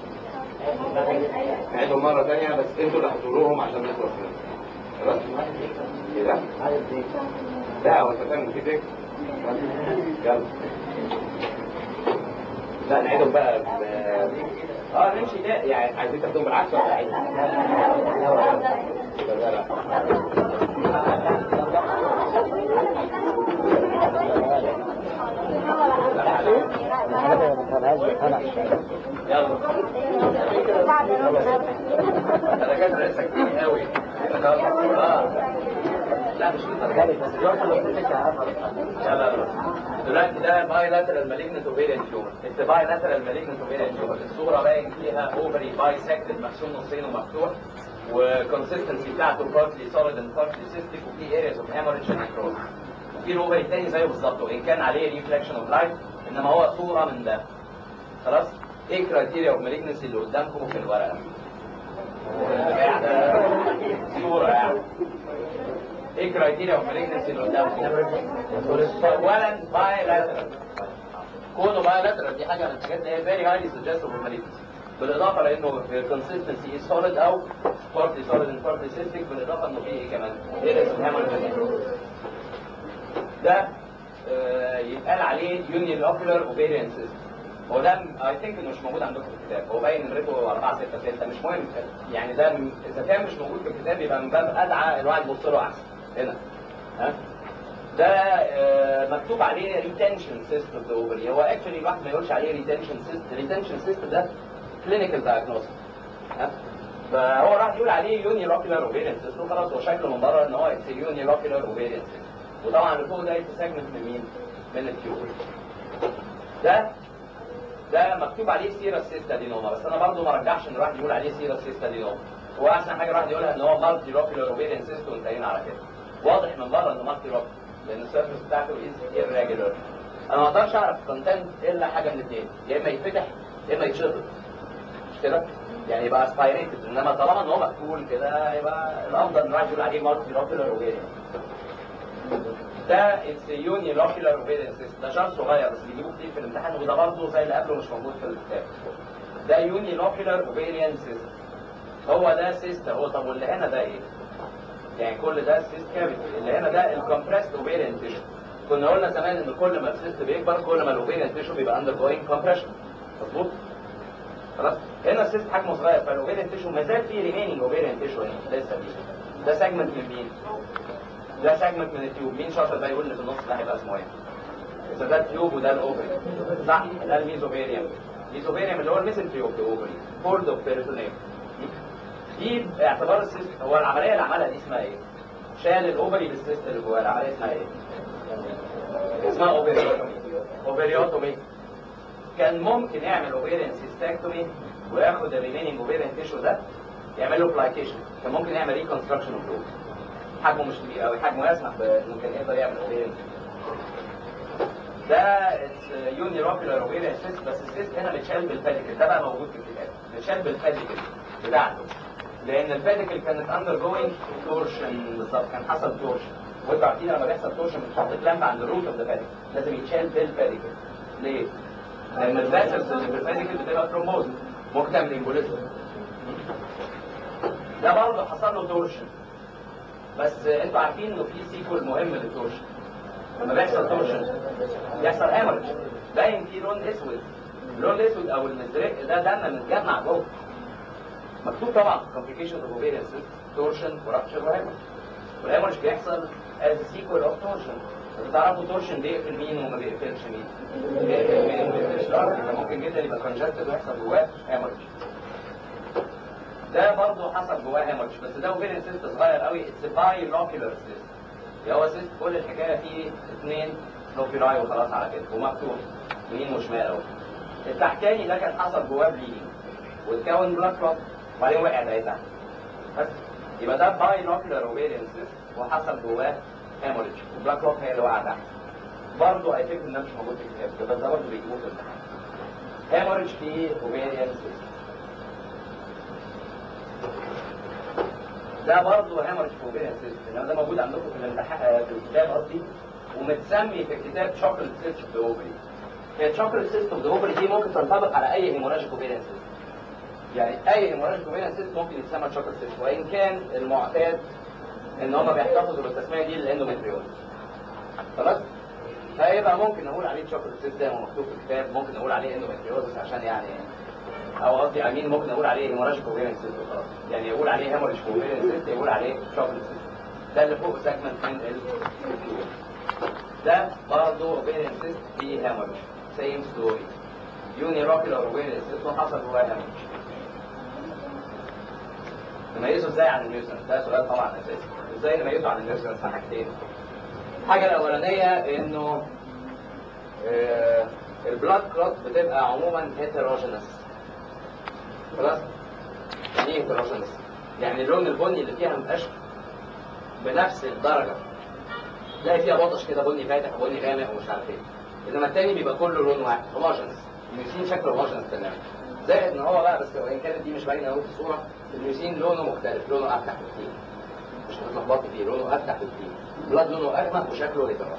S1: نعيدهم مرة ثانية بس انتوا اللي هتقولوهم عشان نخلص منهم خلاص؟ كده؟ لا هو انت فاهم في فكرة؟ يلا لا نعيدهم بقى ب... اه نمشي ده يعني عايزين تاخدهم بالعكس ولا عايز؟ لا لا يلا انا كان لسه كتير قوي اه لا مش للدرجه بس لا لا لا دلوقتي ده باي لاترال مالجنت اوفيريان تيومر انت باي لاترال مالجنت اوفيريان تيومر الصوره باين فيها اوفري باي سكتد مقسوم نصين ومفتوح والكونسستنسي بتاعته بارتلي سوليد اند بارتلي سيستيك وفي ارياز اوف هيموريدج اند نكروز وفي الاوفري الثاني زيه بالظبط وان كان عليه ريفلكشن اوف لايت انما هو صوره من ده خلاص ايه كرايتيريا اوف مالجنسي اللي قدامكم في الورقه صوره يعني ايه كرايتيريا اوف مالجنسي اللي قدامكم اولا باي لاترال كونه باي لاترال دي حاجه من الحاجات اللي هي فيري هايلي سجستيف اوف مالجنسي بالاضافه لانه الكونسستنسي از سوليد او بارتلي سوليد اند بارتلي سيستيك بالاضافه انه في ايه كمان؟ ايريس اوف هيموريدج ده آه، يتقال عليه يونيون اوكولار اوفيريان سيستم هو ده اي ثينك انه مش موجود عندكم في الكتاب هو باين نمرته 4 6 6 مش مهم يعني ده م- اذا كان مش موجود في الكتاب يبقى من باب ادعى الواحد يبص له احسن هنا ها ده آه، مكتوب عليه ريتنشن سيست اوف ذا اوفري هو اكشلي الواحد ما يقولش عليه ريتنشن سيست ريتنشن سيست ده كلينيكال دايجنوستس ها فهو راح يقول عليه يوني روكيلر اوفيريان سيست وخلاص هو شكله من بره ان هو اتس يوني روكيلر اوفيريان سيست وطبعا اللي فوق ده اتس سيجمنت من مين؟ من التيوب ده ده مكتوب عليه سيرة سيستا دينوما بس انا برضو ما رجحش ان الواحد يقول عليه سيرة سيستا دينوما هو احسن حاجه الواحد يقولها ان هو مالتي روكيلر اوفيريان سيست وانتهينا على كده واضح من بره انه مالتي روكيلر لان السيرفس بتاعته از irregular انا ما اقدرش اعرف كونتنت الا حاجه من الاثنين يا اما يتفتح يا اما يتشطب مش كده؟ يعني يبقى اسبايريتد انما طالما ان هو مقفول كده يبقى الافضل ان الواحد يقول عليه مالتي لوكيولار اوفيريان ده يوني لوكيولار اوفيريان سيست ده شرط صغير بس بيجيبوه كتير في الامتحان وده برضه زي اللي قبله مش موجود في الكتاب ده يوني لوكيولار اوفيريان سيست هو ده سيست هو طب واللي هنا ده ايه؟ يعني كل ده سيست كافيتي اللي هنا ده الكومبريست اوفيريان تيشو كنا قلنا زمان ان كل ما السيست بيكبر كل ما الاوفيريان تيشو بيبقى اندر جوينج كومبريشن مظبوط؟ خلاص هنا السيست حجمه صغير فالاوفيريان تيشو ما زال فيه ريميننج اوفيريان تيشو هنا لسه فيه ده سيجمنت من مين؟ ده سيجمنت من التيوب مين شاطر بقى يقول لي في النص ده هيبقى اسمه ايه؟ اذا ده التيوب وده الاوفري صح ده الميزوفيريوم الميزوفيريوم اللي هو الميسل تيوب الاوفري فورد اوف بيريتونيوم دي اعتبار السيست هو العمليه اللي عملها دي اسمها ايه؟ شال الاوفري بالسيست اللي جواه العمليه اسمها ايه؟ اسمها اوفريوتومي اوفريوتومي كان ممكن يعمل اوفيريان سيستاكتومي وياخد الريميننج اوفيريان تيشو ده يعمل له بلايكيشن كان ممكن يعمل ريكونستراكشن اوف لوب حجمه مش كبير قوي حجمه يسمح بانه كان يقدر يعمل اوفيريان ده يوني روكيولار اوفيريان سيست بس السيست هنا متشال بالفاديكل ده بقى موجود في الكتاب متشال بالفاديكل بتاعته لان الفاديكل كانت اندر جوينج تورشن بالظبط كان حصل تورشن وانتوا عارفين لما بيحصل تورشن بتحط كلامب عند الروت اوف ذا فاديكل لازم يتشال بالفاديكل ليه؟ لان الفاسلز اللي في الفاديكل بتبقى ترومبوز ممكن تعمل امبوليزم ده برضه حصل له تورشن بس انتوا عارفين انه في سيكول مهم للتورشن لما بيحصل تورشن بيحصل هامرج باين فيه لون اسود اللون الاسود او المزرق ده دم متجمع جوه مكتوب طبعا complications of ovarian cyst torsion ورابشر وهامرج والهامرج بيحصل as a sequel of torsion انتوا تعرفوا تورشن بيقفل مين وما بيقفلش مين بيقفل مين وما بيقفلش الارض ممكن جدا يبقى كونجكتد ويحصل جواه هامرج ده برضه حصل جواه هامرج بس ده اوفيريان سيست صغير قوي اتس باي لوكيولار سيست هو سيست كل الحكايه فيه اثنين لوكيولاي وخلاص على كده ومفتوح يمين وشمال اهو التحتاني ده كان حصل جواه بليدنج واتكون بلاك كلوت وبعدين وقع ده تحت بس يبقى ده باي لوكيولار اوفيريان سيست وحصل جواه هاموريج والبلاك كلوت هي اللي وقع تحت برضه اي ثينك ان ده مش موجود في الكتاب بس ده برضه بيجيبوه في الامتحان هاموريج في اوفيريان سيست ده برضه هامرج فوبيا سيستم ده موجود عندكم في الامتحان في الكتاب قصدي ومتسمي في الكتاب شوكليت سيست اوف ذا اوفري هي شوكليت سيست اوف ذا اوفري دي ممكن تنطبق على اي هيموراجيك اوفيريان سيست يعني اي هيموراجيك اوفيريان سيست ممكن يتسمى شوكليت سيست وان كان المعتاد ان هم بيحتفظوا بالتسميه دي للاندوميتريوز خلاص فيبقى ممكن نقول عليه شوكليت سيست زي ما مكتوب في الكتاب ممكن نقول عليه اندوميتريوز عشان يعني او قصدي امين ممكن اقول عليه هيموراجيك اوفيريان سيست وخلاص يعني يقول عليه هيموراجيك اوفيريان سيست يقول عليه شوكليت سيست ده اللي فوق سيجمنت من ال ده برضه اوفيريان سيست فيه هيموراجيك سيم ستوري يوني روكيولار اوفيريان سيست وحصل جواه هيموراجيك نميزه ازاي عن النيوسنس ده سؤال طبعا اساسي ازاي نميزه عن النيوسنس في حاجتين الحاجه الاولانيه انه آه البلاد كلوت بتبقى عموما هيتروجينس خلاص يعني ايه هيتروجينس يعني اللون البني اللي فيها مبقاش بنفس الدرجه تلاقي فيها بطش كده بني فاتح وبني غامق ومش عارف ايه انما التاني بيبقى كله لون واحد هوموجينس الميوسين شكله هوموجينس تماما زائد ان هو بقى بس وان كانت دي مش باينه قوي في الصوره الميوسين لونه مختلف لونه افتح بكتير مش هتتلخبطي فيه لونه افتح بكتير بلاد لونه اغمق وشكله هيتروجينس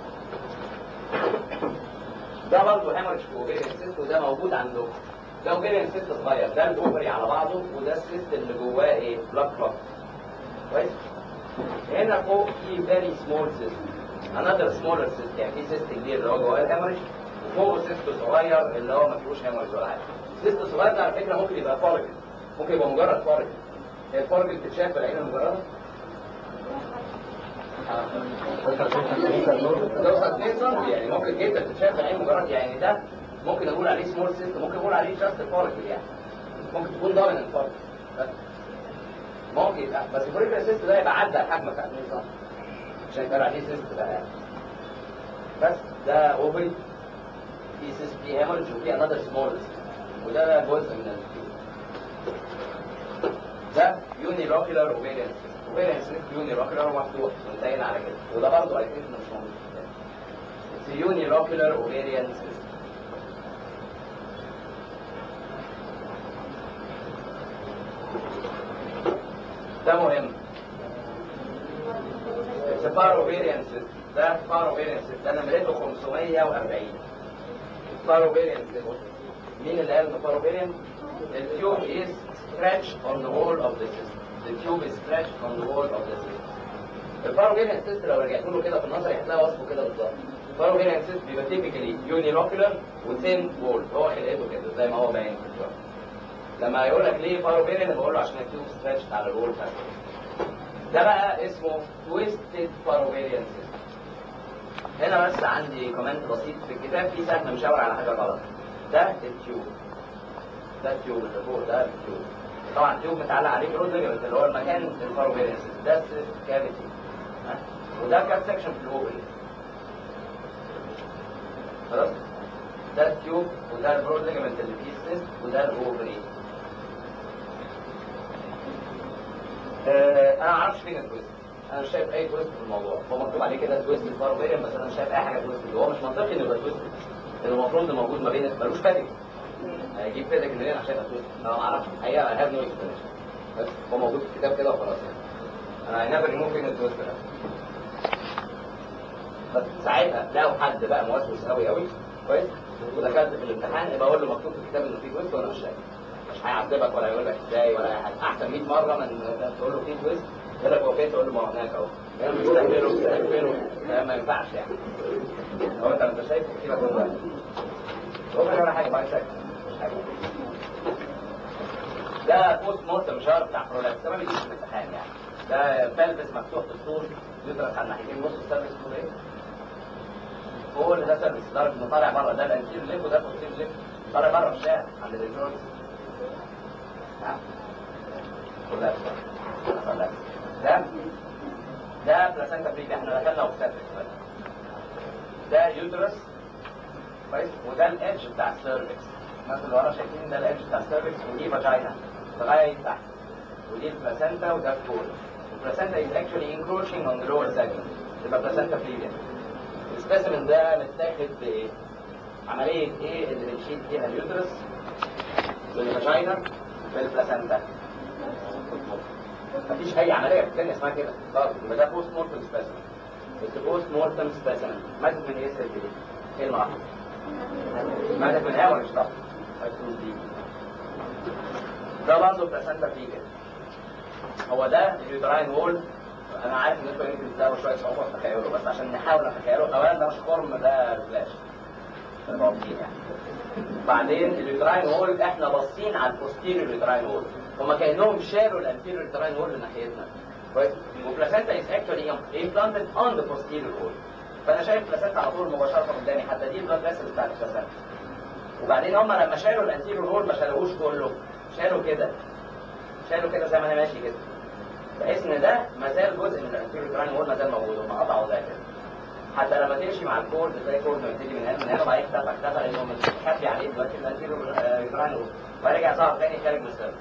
S1: ده برضه هامرج في اوفيريان سيست وده موجود عندكم ده اوفيريان سيست صغير ده الاوفري على بعضه وده السيست اللي جواه ايه بلاد كلوت كويس هنا فوق في فيري سمول سيست انذر سمولر سيست يعني في سيست كبير اللي هو جواه الهامرج وفوقه سيست صغير اللي هو ما فيهوش هامرج ولا حاجه السيست الصغير ده على فكره ممكن يبقى فارج ممكن يبقى مجرد فارج هي الفارج بتتشاف بالعين المجرده توصل 2 سم يعني ممكن جدا تتشاف بالعين مجرد يعني ده ممكن اقول عليه سمول سيست ممكن اقول عليه جاست فاركل يعني ممكن تكون دوميننت فاركل بس ممكن يبقى بس الفوريكل سيست ده يبقى عدى الحجم بتاع 2 سم عشان يتقال عليه سيست ده يعني بس ده اوفري في سيست في هيموريدج وفي انذر سمول وده جزء من الفيو ده يوني روكيولار اوفيريان سيست اوفيريان سيست يوني روكيولار مفتوح وانتهينا على كده وده برضه اي ثينك مش موجود في الكتاب يوني روكيولار اوفيريان سيست ده مهم الباروفيريان سيستم ده باروفيريان سيستم ده نمرته 540 باروفيريان سيستم مين اللي قال انه باروفيريان؟ التيوب is stretched on the wall of the system the tube is stretched on the wall of the system الباروفيريان سيستم لو رجعت له كده في النظر هتلاقي وصفه كده بالظبط الباروفيريان سيستم بيبقى تيبيكالي يونيلوكولار وثين وول هو خلقته كده زي ما هو باين في الشرح لما يقول لك ليه باروفيريان بقول له عشان التيوب ستريتشد على الوول بتاعته ده بقى اسمه تويستد باروفيريان سيستم هنا بس عندي كومنت بسيط في الكتاب في سهم مشاور على حاجه غلط ده التيوب ده التيوب اللي فوق ده التيوب طبعا التيوب متعلق عليه جروز ليجمنت اللي هو المكان الباروفيريان سيستم ده السيست كافيتي وده كاب سكشن في الاوفري خلاص ده التيوب وده البرود ليجمنت اللي فيه السيست وده الاوفري آه انا ما اعرفش فين التويست انا مش شايف اي تويست في الموضوع هو مكتوب عليه كده تويست الباروفيريان بس انا مش شايف اي حاجه تويست هو مش منطقي انه يبقى تويست لانه المفروض انه موجود ما بين ملوش فاتك هيجيب فاتك منين عشان يبقى تويست انا ما اعرفش الحقيقه اي هاف نو اكسبلانيشن بس هو موجود في الكتاب كده وخلاص يعني انا اي نيفر ريموف فين التويست ده بس ساعتها لو حد بقى موسوس قوي قوي كويس ودخلت في الامتحان يبقى اقول له مكتوب في الكتاب انه في تويست وانا مش شايف مش هيعذبك ولا يقول لك ازاي ولا اي حاجه احسن 100 مره من تقول له في تويست يقول لك هو فين تقول له ما هو هناك اهو انا مش مستقبله مستقبله ده ما ينفعش يعني هو انت انت شايف سيبك من ده هو ولا حاجه ما شك مش حاجه ده بوست مورتم شهر بتاع برولابس ده ما بيجيش في الامتحان يعني ده بلبس مفتوح في الطول يدرس على ناحيتين نص السيرفس طول ايه كل ده سيرفس لدرجه انه طالع بره ده الانتير ليف وده البوستير ليف طالع بره في الشارع عند الالكترونيكس كلها ده ده بلاسنتا بريدي احنا دخلنا في سيرفس ده يوترس كويس وده الادج بتاع السيرفكس الناس اللي ورا شايفين ده الادج بتاع السيرفكس ودي فاجينا لغايه تحت ودي البلاسنتا وده الكول البلاسنتا is actually encroaching on the lower segment تبقى بلاسنتا بريدي السبيسيمن ده متاخد بايه؟ عمليه ايه اللي بنشيل فيها اليوترس والفاجينا بالبلاسنتا مفيش اي عمليه في الدنيا اسمها كده خالص يبقى ده بوست مورتم سبيسيمن بس بوست مورتم سبيسيمن ماتت من ايه الست دي؟ كلمه واحده ماتت من هوا مش ضغط ده برضه بلاسنتا فيجا هو ده اليوتراين وول انا عارف ان انتوا يمكن تلاقوا شويه صعوبه في تخيله بس عشان نحاول نتخيله اولا ده مش خرم ده فلاش يعني بعدين اليوتراين وول احنا باصين على البوستيريور يوتراين وول هما كانهم شالوا الانتيريور يوتراين وول ناحيتنا كويس وبلاسنتا از اكشولي امبلانتد اون ذا بوستيريور وول فانا شايف بلاسنتا على طول مباشره قدامي حتى دي البلاد فيسل بتاعت البلاسنتا وبعدين هم لما شالوا الانتيريور وول ما شالوهوش كله شالوا كده شالوا كده زي ما انا ماشي كده بحيث ان ده ما زال جزء من الانتيريور يوتراين وول ما زال موجود هم قطعوا ده كده حتى لما تمشي مع الكورد تلاقي كورد بيبتدي من هنا من هنا وبعدين اختفى اختفى لانه مخبي عليه دلوقتي الانتيريور يوتراين وول ورجع ظهر تاني خارج من السيرفس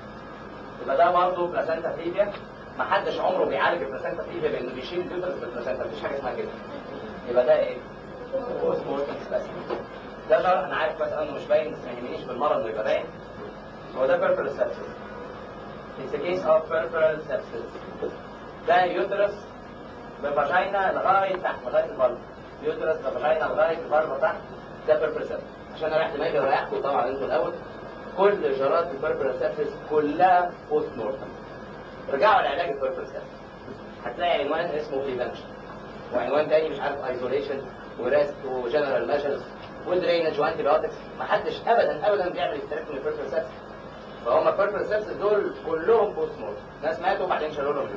S1: يبقى ده برضه بلاسنتا فيبيا ما حدش عمره بيعالج البلاسنتا فيبيا بانه بيشيل اليوترس بالبلاسنتا مفيش حاجه اسمها كده يبقى ده ايه؟ بوست مورتم سبيسيمن ده شرح انا عارف كويس انه مش باين بس ما يهمنيش بالمرض انه يبقى باين هو ده بيربرال سبسس It's a case of peripheral sepsis ده يوترس بفاجينا لغايه تحت لغايه البلب يوترس بفاجينا لغايه البلب تحت ده بيربرال سبسس عشان اريح دماغي واريحكم طبعا انتوا الاول كل جرات البيربرال سبسس كلها بوست مورتم رجعوا لعلاج البيربرال سبسس هتلاقي عنوان اسمه بريفنشن وعنوان تاني مش عارف ايزوليشن وريست وجنرال ميجرز ودرينج وانتي بايوتكس ما حدش ابدا ابدا بيعمل استراكشن للبيربرال سبسس فهم البيربرال سبسس دول كلهم بوست مورتم ناس ماتوا وبعدين شالوا لهم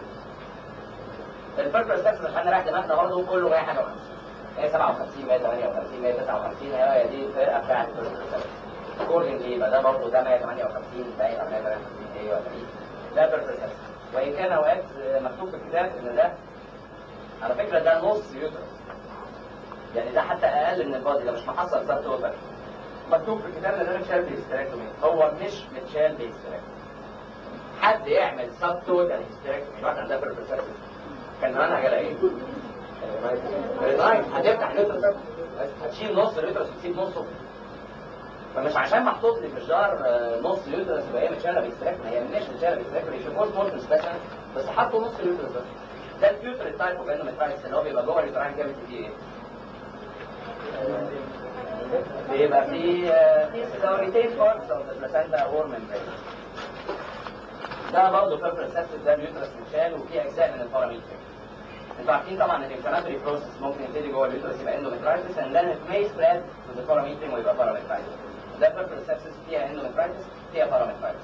S1: البيربرال سبسس عشان رايح دماغنا برضه كله 100 حاجه وخمسين هي 57 158 159 هي دي الفرقه بتاعت البيربرال سبسس اكوردنجلي يبقى ده برضه ده 158 باين او 158 ايه ولا ايه ده بيربرال سبسس وان كان اوقات مكتوب في الكتاب ان ده على فكره ده نص يوترس يعني ده حتى اقل من البادي ده مش محصل سب توتال مكتوب في الكتاب ان ده متشال بهيستريكتومي هو مش متشال بهيستريكتومي حد يعمل سب توتال هيستريكتومي الواحد عندها بيربرال سبسس كان زمانها جالها ايه؟ رينايت هتفتح اليوترس هتشيل نص اليوترس وتسيب نصه
S2: فمش عشان محطوط لي في الجار آه، نص يوترس يبقى هي متشاله باكستراكت ما هي مش متشاله باكستراكت هي بوست مورتم سبيشال بس حطوا نص يوترس بس ده الفيوتر تايب اوف اندوميترايتس اللي هو بيبقى جوه اليوتراين كافيتي فيه ايه؟ بيبقى في سيكوريتين بارتس اوف ذا بلاسنتا اور ممبرين ده برضه بيربل سيبسس ده اليوترس مشال وفيه اجزاء من الباراميتر انتوا عارفين طبعا ان الانفلاماتوري بروسس ممكن يبتدي جوه اليوترس يبقى اندوميترايتس and then it may spread to the parametrium ويبقى باراميترايتس ده بيربل سيبسس فيها اندوميترايتس فيها باراميترايتس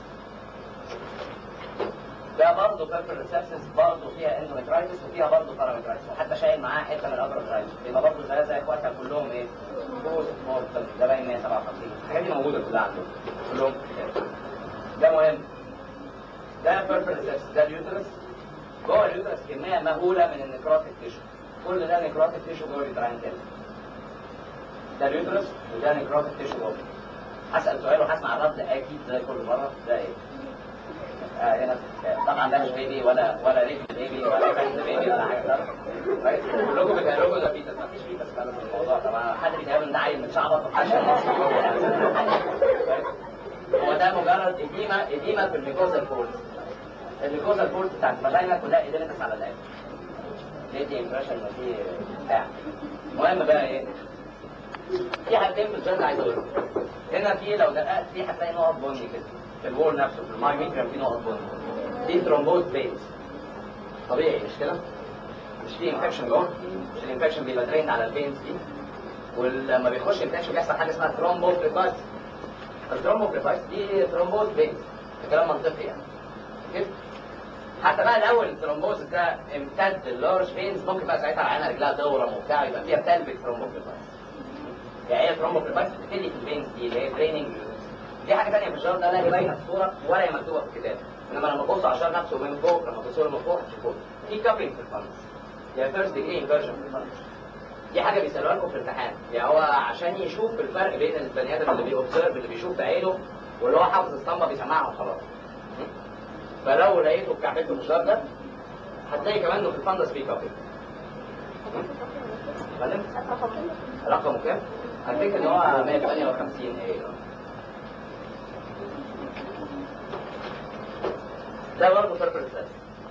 S2: ده برضه بيربل سيبسس برضه فيها اندوميترايتس وفيها برضه باراميترايتس وحتى شايل معاه حته من الابرترايتس يبقى برضه زي زي اخواتها كلهم ايه؟ بوست مورتم ده باين 157 الحاجات دي موجوده كلها عندهم كلهم كده. ده مهم ده بيربل سيبسس ده اليوترس جوه اليوترس كميه مهوله من النكروتيك تيشو كل ده نكروتيك تيشو جوه اليوتراين كده ده اليوترس وده نكروتيك تيشو جوه هسأل سؤال وهسمع الرد اكيد زي كل مره ده ايه؟ آه هنا طبعا ده مش بيبي ولا ولا رجل بيبي ولا كان بيبي ولا حاجه ده كويس كلكم بتقولوا ده فيتس ما فيش فيتس خالص في الموضوع طبعا حد بيتهيأله ان ده عيل متشعبط ومحدش مصري جوه كويس؟ هو ده مجرد اديمه اديمه في الميكوزال فورس الميكوزال فورس بتاعت الفاجينا كلها اديمتس على الاخر دي امبريشن ما في بتاع المهم بقى ايه في حاجتين في الجلد عايز اقولهم هنا في لو دققت في هتلاقي نقط بني كده في الوول نفسه في المايميكرم في نقط بني دي ترومبوز بينز طبيعي مش كده؟ مش في انفكشن جوه مش الانفكشن بيبقى درين على البينز دي ولما بيخش انفكشن بيحصل حاجه اسمها ترومبوفليبايتس الترومبوفليبايتس دي ترومبوز بينز كلام منطقي يعني كده حتى بقى الاول الترومبوز ده امتد اللارج فينز ممكن بقى ساعتها العينه رجلها تورم وبتاع يبقى فيها بلفيك ترومبوفليبايتس يعني هي ترومبوفليبايتس بتبتدي في الفينز دي اللي هي دريننج دي حاجه ثانيه في الجار ده لا هي باينه في الصوره ولا هي مكتوبه في الكتاب انما لما تبص على الجار نفسه من فوق لما تبص له من فوق تشوفوه في كابلنج في الفانس يعني فيرست ديجري انفيرجن في الفانس دي حاجه بيسالوها لكم في الامتحان يعني هو عشان يشوف الفرق بين البني ادم اللي بيوبزرف اللي بيشوف بعينه واللي هو حافظ اسطمبه بيسمعها وخلاص فلو لقيته بكعبته في الجار ده هتلاقي كمان انه في الفندس في كابلنج فاهم؟ رقمه كام؟ هتلاقي ان هو 158 ايه ده برضه سيرفر اساس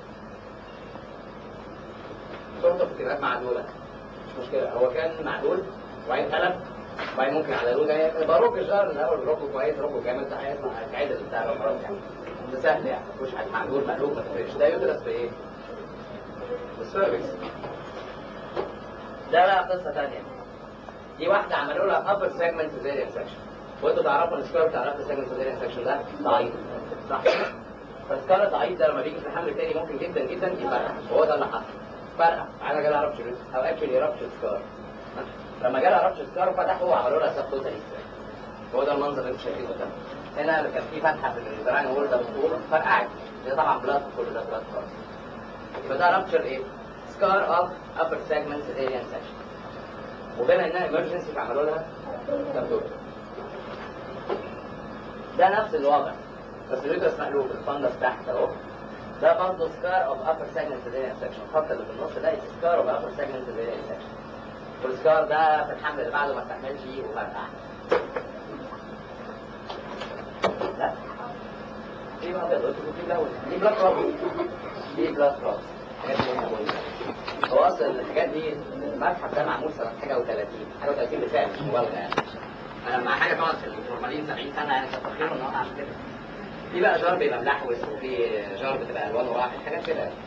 S2: صورته في كتابات معدولة مش مشكلة هو كان معدول وبعدين قلب وبعدين ممكن على لون يعني بروك الشهر الاول بروكه كويس روكه جامد ده هيطلع هيتعدل بتاع خلاص يعني ده سهل يعني مش حد معدول مقلوب ما تفرقش ده يدرس في ايه؟ السيرفكس ده بقى قصة تانية دي واحدة عملوا لها upper segment cesarean section وانتوا تعرفوا ان السكار بتاع الupper segment cesarean section ده ضعيف صح فالسكار الضعيف ده لما بيجي في الحمل التاني ممكن جدا جدا يفرقع وهو ده اللي حصل فرقع انا جالها رابتشر او اكشلي رابتشر سكار لما جالها رابتشر سكار فتحوا وعملوا لها سب توتالي هو ده المنظر اللي انتوا شايفينه ده هنا كان في فتحه في الجدران وول ده بالطول فرقعت ده طبعا بلاد كل ده بلاد خالص يبقى ده رابتشر ايه؟ سكار اوف upper segment cesarean section وبما انها emergency فعملوا لها سب ده نفس الوضع بس اليوترس مقلوب الفندس تحت اهو ده برضه سكار اوف upper segment cesarean section الخط اللي في النص ده سكار اوف upper segment cesarean section والسكار ده في الحمل اللي بعده ما استحملش وفرقع لا دي بقى ابيض دي بلون دي بلاك روز دي بلاك روز الحاجات دي موجودة. هو اصلا الحاجات دي المتحف ده معمول سنه حاجه و30 حاجه و30 بالفعل مش مبالغه يعني انا لما حاجه تقعد في الفورمالين 70 سنه يعني كتر خيره ان هو عامل كده في بقى جار بيبقى ملحوس وفي جار بتبقى الوانه راحت حاجات كده يعني.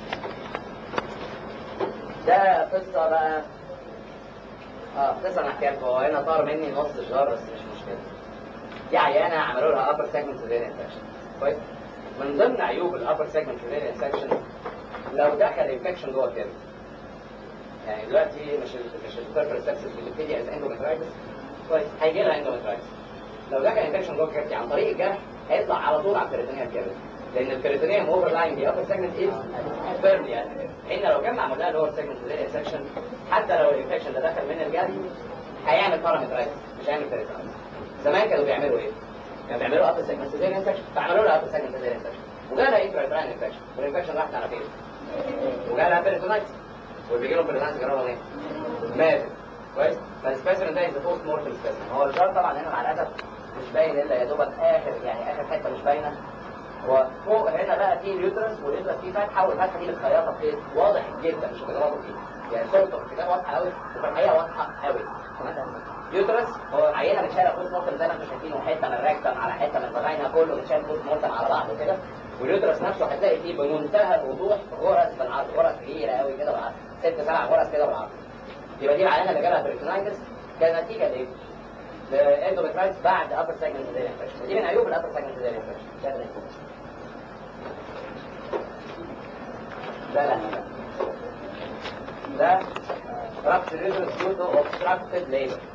S2: ده قصه بقى اه قصه انا حكيت هو هنا طار مني نص الجار بس مش مشكله دي عيانه عملوا لها upper segment cesarean section كويس من ضمن عيوب الابر سيجمنت cesarean section لو دخل انفكشن جوه الكبد يعني دلوقتي مش ال مش البيرفر سكسس بتبتدي از اندومترايتس كويس هيجي لها اندومترايتس لو دخل انفكشن جوه الكبد عن طريق الجرح هيطلع على طول على البريتونيوم الكبد لان البريتونيوم اوفر لاين دي ابر سيجمنت از فيرم يعني حين لو كان معمول لها لور سيجمنت cesarean سكشن حتى لو الانفكشن ده دخل من الجرح هيعمل بارامترايتس مش هيعمل بريتونيوم زمان كانوا بيعملوا ايه؟ كانوا بيعملوا ابر سيجمنت cesarean سكشن فعملوا لها ابر سيجمنت cesarean سكشن وجالها انترايتراين انفكشن والانفكشن راحت على فين؟ وجالها بيريتونايتس واللي بيجي لهم بيريتونايتس جرى لهم ايه؟ مات كويس؟ فالسبيسمن ده از بوست مورتم سبيسمن هو الجار طبعا هنا مع الاسف مش باين الا يا دوبك اخر يعني اخر حته مش باينه هو فوق هنا بقى في اليوترس واليوترس فيه فتحه والفتحه دي متخيطه في واضح جدا مش بتغلطوا فيه يعني صورته في الكتاب واضحه قوي وفي الحقيقه واضحه قوي يوترس هو عينه متشاله بوست مورتم زي ما انتم شايفين حته من الريكتم على حته من الفاجينا كله متشال بوست مورتم على بعضه كده واليوترس نفسه هتلاقي فيه بمنتهى الوضوح غرز بالعرض غرز كبيره قوي كده بالعرض ست سبع غرز كده بالعرض يبقى دي العينه اللي جالها بريتونايتس كان نتيجه لايه؟ الاندوميترايتس بعد ابر سيجمنت ديل انفكشن ودي من عيوب الابر سيجمنت ديل انفكشن ده لا ده رابط الريزرس due to obstructed labor